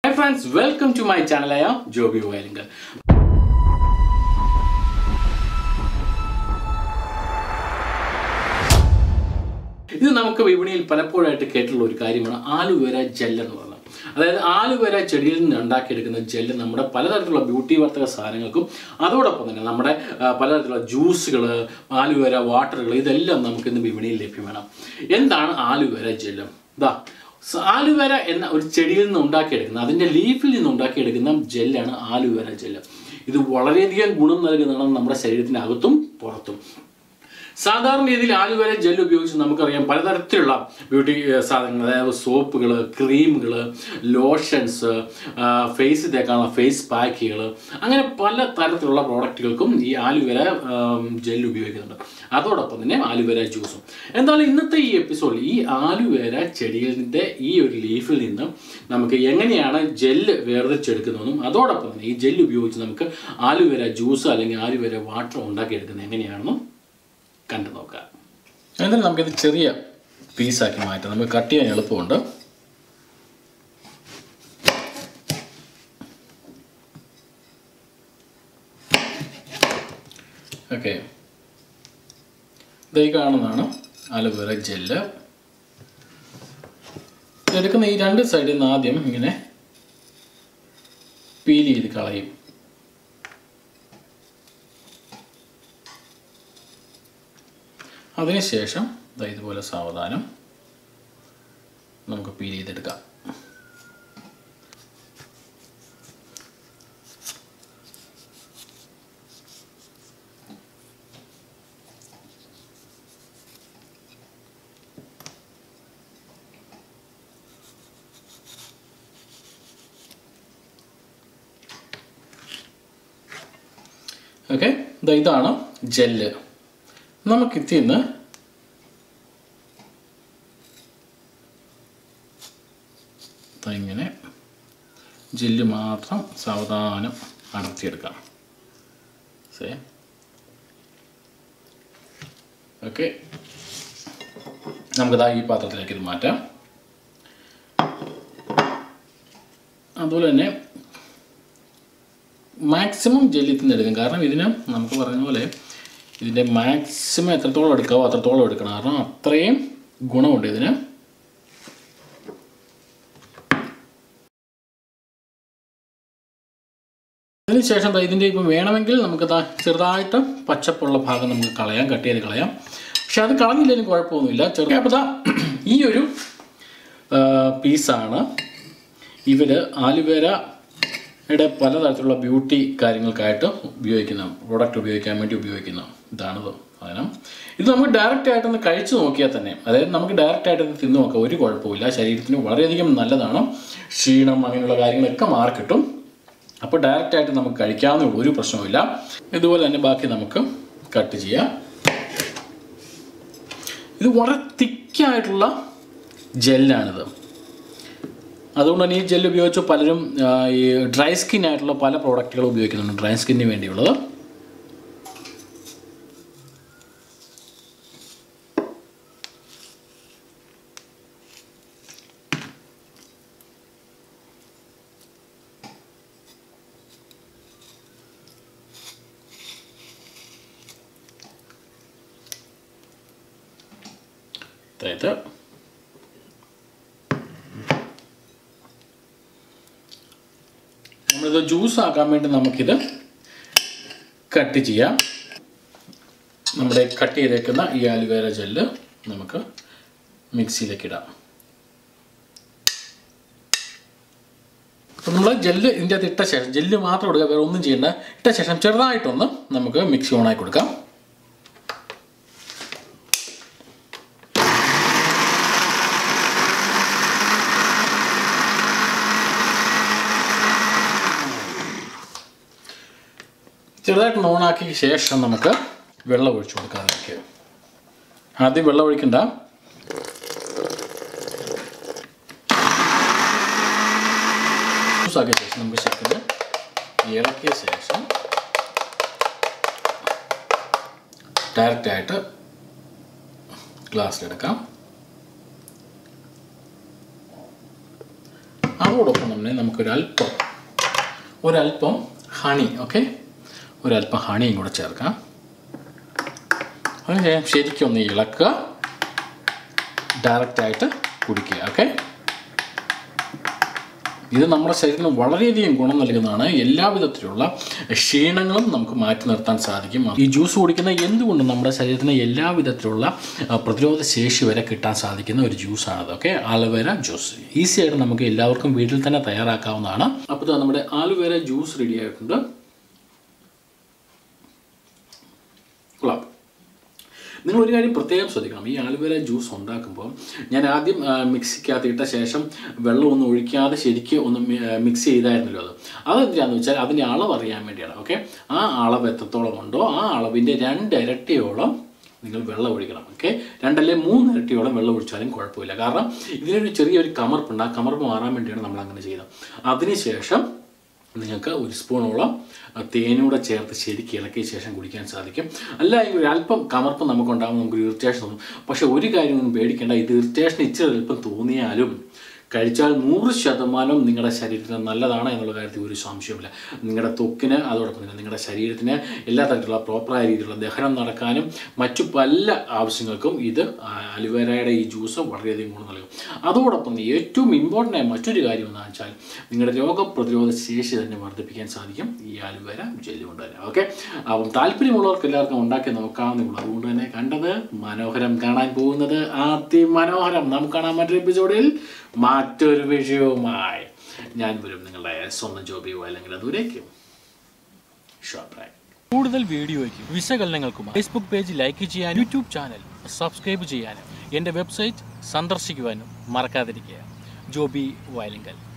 hi friends welcome to my ചാനലായ ജോബി വയലിങ്കൽ ഇത് നമുക്ക് വിപണിയിൽ പലപ്പോഴായിട്ട് കേട്ടുള്ള ഒരു കാര്യമാണ് ആലുവേര ജെൽ എന്ന് പറയുന്നത് അതായത് ആലുവേര ചെടിയിൽ നിന്ന് ഉണ്ടാക്കിയെടുക്കുന്ന ജെല്ല് നമ്മുടെ പലതരത്തിലുള്ള ബ്യൂട്ടി വർത്തക സാധനങ്ങൾക്കും അതോടൊപ്പം തന്നെ നമ്മുടെ ആ, പലതരത്തിലുള്ള ജ്യൂസുകൾ ആലുവേര വാട്ടറുകൾ ഇതെല്ലാം നമുക്ക് ഇന്ന് വിപണിയിൽ ലഭ്യമാണ് എന്താണ് ആലുവേര ജെല്ല് ഇതാ സ- ആലുവേര എന്ന ഒരു ചെടിയിൽ നിന്ന് ഉണ്ടാക്കിയെടുക്കുന്ന അതിൻ്റെ ലീഫിൽ നിന്ന് ഉണ്ടാക്കിയെടുക്കുന്ന ജെല്ലാണ് ആലുവേര ജെല്ല് ഇത് വളരെയധികം ഗുണം നൽകുന്നതാണ് നമ്മുടെ ശരീരത്തിൻ്റെ അകത്തും പുറത്തും സാധാരണ രീതിയിൽ ആലുവര ജെൽ ഉപയോഗിച്ച് നമുക്കറിയാം പലതരത്തിലുള്ള ബ്യൂട്ടി ഏഹ്, സാധനങ്ങൾ അതായത് സോപ്പുകൾ ക്രീമുകൾ ലോഷൻസ് ഫേസ് തേക്കാനുള്ള ഫേസ് പാക്കുകൾ അങ്ങനെ പല തരത്തിലുള്ള പ്രോഡക്റ്റുകൾക്കും ഈ ആലുവര ജെൽ ഉപയോഗിക്കുന്നുണ്ട് അതോടൊപ്പം തന്നെ ആലുവര ജ്യൂസും എന്തായാലും ഇന്നത്തെ ഈ എപ്പിസോഡിൽ ഈ ആലുവേര ചെടിയുടെ ഈ ഒരു ലീഫിൽ നിന്ന് നമുക്ക് എങ്ങനെയാണ് ജെല്ല് വേർതിരിച്ചെടുക്കുന്നതെന്നും അതോടൊപ്പം തന്നെ ഈ ജെല്ല് ഉപയോഗിച്ച് നമുക്ക് ആലുവേര ജ്യൂസ് അല്ലെങ്കിൽ ആലുവേര വാട്ടർ ഉണ്ടാക്കിയെടുക്കുന്നത് എങ്ങനെയാണെന്നും കണ്ടു നോക്കാം എന്നിട്ട് നമുക്കിത് ചെറിയ പീസാക്കി മാറ്റാം നമുക്ക് കട്ട് ചെയ്യാൻ എളുപ്പമുണ്ട് ഓക്കെ ഈ കാണുന്നതാണ് അലോവേറ ജെല്ല് ഇതെടുക്കുന്ന ഈ രണ്ട് സൈഡിൽ നിന്ന് ആദ്യം ഇങ്ങനെ പീൽ ചെയ്ത് കളയും അതിനുശേഷം ദാ ഇതുപോലെ സാവധാനം നമുക്ക് പീൽ ചെയ്തെടുക്കാം ഓക്കെ ഇതാണ് ജെല്ല് നമുക്ക് ഇതിൽ നിന്ന് ദാ ഇങ്ങനെ ജെല്ല് മാത്രം സാവധാനം അടർത്തിയെടുക്കാം സേ ഓക്കെ നമുക്കിതാ ഈ പാത്രത്തിലേക്ക് ഇത് മാറ്റാം അതുപോലെ തന്നെ മാക്സിമം ജെല്ലി നിന്ന് എടുക്കും കാരണം ഇതിന് നമുക്ക് പറഞ്ഞ പോലെ ഇതിൻ്റെ മാക്സിമം എത്രത്തോളം എടുക്കാവോ അത്രത്തോളം എടുക്കണം കാരണം അത്രയും ഗുണമുണ്ട് ഇതിന് അതിനുശേഷം ദാ ഇതിൻ്റെ ഇപ്പം വേണമെങ്കിൽ നമുക്ക് ദാ ചെറുതായിട്ട് പച്ചപ്പുള്ള ഭാഗം നമുക്ക് കളയാം കട്ട് ചെയ്ത് കളയാം പക്ഷെ അത് കളഞ്ഞില്ലെങ്കിലും കുഴപ്പമൊന്നുമില്ല ചെറു അപ്പോൾ ദാ ഈ ഒരു പീസാണ് ഇവർ ആലുവേരയുടെ പലതരത്തിലുള്ള ബ്യൂട്ടി കാര്യങ്ങൾക്കായിട്ട് ഉപയോഗിക്കുന്ന പ്രോഡക്റ്റ് ഉപയോഗിക്കാൻ വേണ്ടി ഉപയോഗിക്കുന്ന ഇതാണ് സാധനം ഇത് നമുക്ക് ഡയറക്റ്റ് ആയിട്ടൊന്ന് കഴിച്ചു നോക്കിയാൽ തന്നെ അതായത് നമുക്ക് ഡയറക്റ്റ് ആയിട്ട് തിന്നു നോക്കാം ഒരു കുഴപ്പമില്ല ശരീരത്തിന് വളരെയധികം നല്ലതാണ് ക്ഷീണം അങ്ങനെയുള്ള കാര്യങ്ങളൊക്കെ മാറി കിട്ടും അപ്പോൾ ഡയറക്റ്റ് ആയിട്ട് നമുക്ക് കഴിക്കാവുന്ന ഒരു പ്രശ്നവുമില്ല ഇതുപോലെ തന്നെ ബാക്കി നമുക്ക് കട്ട് ചെയ്യാം ഇത് വളരെ തിക്കായിട്ടുള്ള ജെല്ലാണിത് അതുകൊണ്ട് തന്നെ ഈ ജെൽ ഉപയോഗിച്ച് പലരും ആ, ഈ ഡ്രൈ സ്കിൻ ആയിട്ടുള്ള പല പ്രോഡക്റ്റുകൾ ഉപയോഗിക്കുന്നുണ്ട് ഡ്രൈ സ്കിന്നിന് വേണ്ടിയുള്ളത് അതായത് നമ്മളിത് ജ്യൂസ് ആക്കാൻ വേണ്ടി നമുക്കിത് കട്ട് ചെയ്യാം നമ്മുടെ കട്ട് ചെയ്തേക്കുന്ന ഈ ആലുവേര ജെല്ല് നമുക്ക് മിക്സിയിലേക്ക് ഇടാം അപ്പം നമ്മൾ ജെല്ല് ഇതിൻ്റെ അകത്ത് ഇട്ട ശേഷം ജെല്ല് മാത്രം കൊടുക്കുക വേറെ ഒന്നും ചെയ്യേണ്ട ഇട്ട ശേഷം ചെറുതായിട്ടൊന്ന് നമുക്ക് മിക്സി ഓണാക്കി കൊടുക്കാം ചെറുതായിട്ട് ഓണാക്കിയ ശേഷം നമുക്ക് വെള്ളം ഒഴിച്ചു കൊടുക്കാം അതിലേക്ക് ആദ്യം വെള്ളം ഒഴിക്കണ്ട ജ്യൂസാക്കിയ ശേഷം നമുക്ക് ശരിക്കും ഇളക്കിയ ശേഷം ഡയറക്റ്റ് ആയിട്ട് ഗ്ലാസ്സിലെടുക്കാം അതോടൊപ്പം തന്നെ നമുക്കൊരല്പം ഒരല്പം ഹണി ഓക്കെ ഒരല്പം ഹണിയും കൂടെ ചേർക്കാം അതിന് ശരിക്കും ഒന്ന് ഇളക്കുക ഡയറക്റ്റായിട്ട് കുടിക്കുക ഓക്കെ ഇത് നമ്മുടെ ശരീരത്തിന് വളരെയധികം ഗുണം നൽകുന്നതാണ് എല്ലാവിധത്തിലുള്ള ക്ഷീണങ്ങളും നമുക്ക് മാറ്റി നിർത്താൻ സാധിക്കും ഈ ജ്യൂസ് കുടിക്കുന്ന എന്തുകൊണ്ടും നമ്മുടെ ശരീരത്തിന് എല്ലാവിധത്തിലുള്ള ആ, പ്രതിരോധ ശേഷി വരെ കിട്ടാൻ സാധിക്കുന്ന ഒരു ജ്യൂസാണത് ഓക്കെ ആലുവേര ജ്യൂസ് ഈസി ആയിട്ട് നമുക്ക് എല്ലാവർക്കും വീട്ടിൽ തന്നെ തയ്യാറാക്കാവുന്നതാണ് അപ്പോൾ ദാ നമ്മുടെ ആലുവേര ജ്യൂസ് റെഡി ആയിട്ടുണ്ട് കൊള്ളാം നിങ്ങൾ ഒരു കാര്യം പ്രത്യേകം ശ്രദ്ധിക്കണം ഈ ആലുവേര ജ്യൂസ് ഉണ്ടാക്കുമ്പോൾ ഞാൻ ആദ്യം ആ, മിക്സിക്കകത്ത് ഇട്ട ശേഷം വെള്ളം ഒന്നും ഒഴിക്കാതെ ശരിക്കും ഒന്ന് മി- ആ, മിക്സ് ചെയ്തായിരുന്നല്ലോ അത് അതെന്തിനാന്ന് വെച്ചാൽ അതിൻ്റെ അളവ് അറിയാൻ വേണ്ടിയാണ് ഓക്കെ ആ അളവ് എത്രത്തോളം ഉണ്ടോ ആ അളവിൻ്റെ രണ്ട് ഇരട്ടിയോളം നിങ്ങൾ വെള്ളം ഒഴിക്കണം ഓക്കെ രണ്ടല്ലേ മൂന്ന് ഇരട്ടിയോളം വെള്ളം ഒഴിച്ചാലും കുഴപ്പമില്ല കാരണം ഇതിനൊരു ചെറിയൊരു കമർപ്പുണ്ട് ആ കമർപ്പ് മാറാൻ വേണ്ടിയാണ് നമ്മൾ അങ്ങനെ ചെയ്യുന്നത് അതിനുശേഷം നിങ്ങൾക്ക് ഒരു സ്പൂണോളം ആ, തേനൂടെ ചേർത്ത് ശരിക്കും ഇളക്കിയ ശേഷം കുടിക്കാൻ സാധിക്കും അല്ല എങ്കിൽ ഒരു അല്പം കമർപ്പ് നമുക്കുണ്ടാകും നമുക്ക് ഇറിറ്റേഷൻ തോന്നും പക്ഷെ ഒരു കാര്യം ഒന്നും പേടിക്കേണ്ട ഇത് ഇറിറ്റേഷൻ ഇച്ചിരി അല്പം തോന്നിയാലും കഴിച്ചാൽ നൂറ് ശതമാനം നിങ്ങളുടെ ശരീരത്തിന് നല്ലതാണ് എന്നുള്ള കാര്യത്തിൽ ഒരു സംശയമില്ല നിങ്ങളുടെ ത്വക്കിന് അതോടൊപ്പം തന്നെ നിങ്ങളുടെ ശരീരത്തിന് എല്ലാ തരത്തിലുള്ള പ്രോപ്പറായ രീതിയിലുള്ള ദഹനം നടക്കാനും മറ്റു പല ആവശ്യങ്ങൾക്കും ഇത് അലുവേരയുടെ ഈ ജ്യൂസ് വളരെയധികം ഗുണം നൽകും അതോടൊപ്പം തന്നെ ഏറ്റവും ഇമ്പോർട്ടൻ്റ് ആയ മറ്റൊരു കാര്യം എന്താണെന്ന് വെച്ചാൽ നിങ്ങളുടെ രോഗപ്രതിരോധ ശേഷി തന്നെ വർദ്ധിപ്പിക്കാൻ സാധിക്കും ഈ അലുവേര ജെല്ലി കൊണ്ട് തന്നെ ഓക്കെ അപ്പം താല്പര്യമുള്ളവർക്ക് എല്ലാവർക്കും ഉണ്ടാക്കി നോക്കാവുന്നേ ഉള്ളൂ അതുകൊണ്ട് തന്നെ കണ്ടത് മനോഹരം കാണാൻ പോകുന്നത് അതിമനോഹരം നമുക്ക് കാണാൻ മറ്റൊരു എപ്പിസോഡിൽ മറ്റൊരു വിഷയവുമായി ഞാൻ വരും നിങ്ങളുടെ സ്വന്തം ജോബിയോ അല്ലെങ്കിൽ ദൂരേക്കും ഷോപ്പ് കൂടുതൽ വീഡിയോയ്ക്കും വിശകലനങ്ങൾക്കും ഫേസ്ബുക്ക് പേജ് ലൈക്ക് ചെയ്യാനും യൂട്യൂബ് ചാനൽ സബ്സ്ക്രൈബ് ചെയ്യാനും എൻ്റെ വെബ്സൈറ്റ് സന്ദർശിക്കുവാനും മറക്കാതിരിക്കുക ജോബി വയലിങ്കൽ